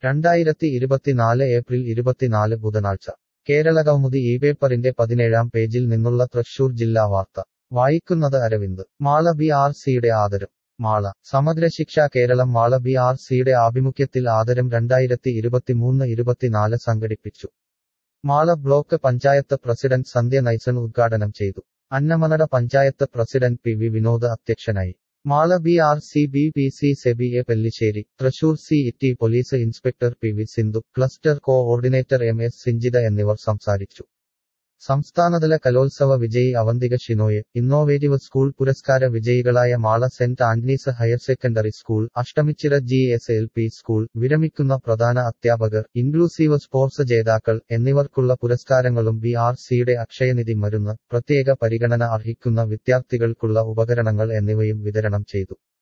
രണ്ടായിരത്തി ഇരുപത്തിനാല് ഏപ്രിൽ ഇരുപത്തിനാല് ബുധനാഴ്ച കേരള കൗമുദി ഈ പേപ്പറിന്റെ പതിനേഴാം പേജിൽ നിന്നുള്ള തൃശൂർ ജില്ലാ വാർത്ത വായിക്കുന്നത് അരവിന്ദ് മാള ബി ആർ സിയുടെ ആദരം മാള സമഗ്ര ശിക്ഷ കേരളം മാള ബി ആർ സിയുടെ ആഭിമുഖ്യത്തിൽ ആദരം രണ്ടായിരത്തി ഇരുപത്തിമൂന്ന് ഇരുപത്തിനാല് സംഘടിപ്പിച്ചു മാള ബ്ലോക്ക് പഞ്ചായത്ത് പ്രസിഡന്റ് സന്ധ്യ നൈസൺ ഉദ്ഘാടനം ചെയ്തു Annamanada panchayat president P V Vinod അധ്യക്ഷനായി Mala B R C B P C Seby A Pellissery Thrissur C ഇറ്റി police inspector P V Sindhu cluster coordinator M S Sinchitha എന്നിവർ സംസാരിച്ചു സംസ്ഥാനതല കലോത്സവ വിജയി അവന്തിക ഷിനോയെ ഇന്നോവേറ്റീവ് സ്കൂൾ പുരസ്കാര വിജയികളായ Mala Saint Antony's higher secondary school Ashtamichira G S L P school വിരമിക്കുന്ന പ്രധാന അധ്യാപകർ ഇൻക്ലൂസീവ് സ്പോർട്സ് ജേതാക്കൾ എന്നിവർക്കുള്ള പുരസ്കാരങ്ങളും ബി ആർ സിയുടെ അക്ഷയനിധി മരുന്ന് പ്രത്യേക പരിഗണന അർഹിക്കുന്ന വിദ്യാർത്ഥികൾക്കുള്ള ഉപകരണങ്ങൾ എന്നിവയും വിതരണം ചെയ്തു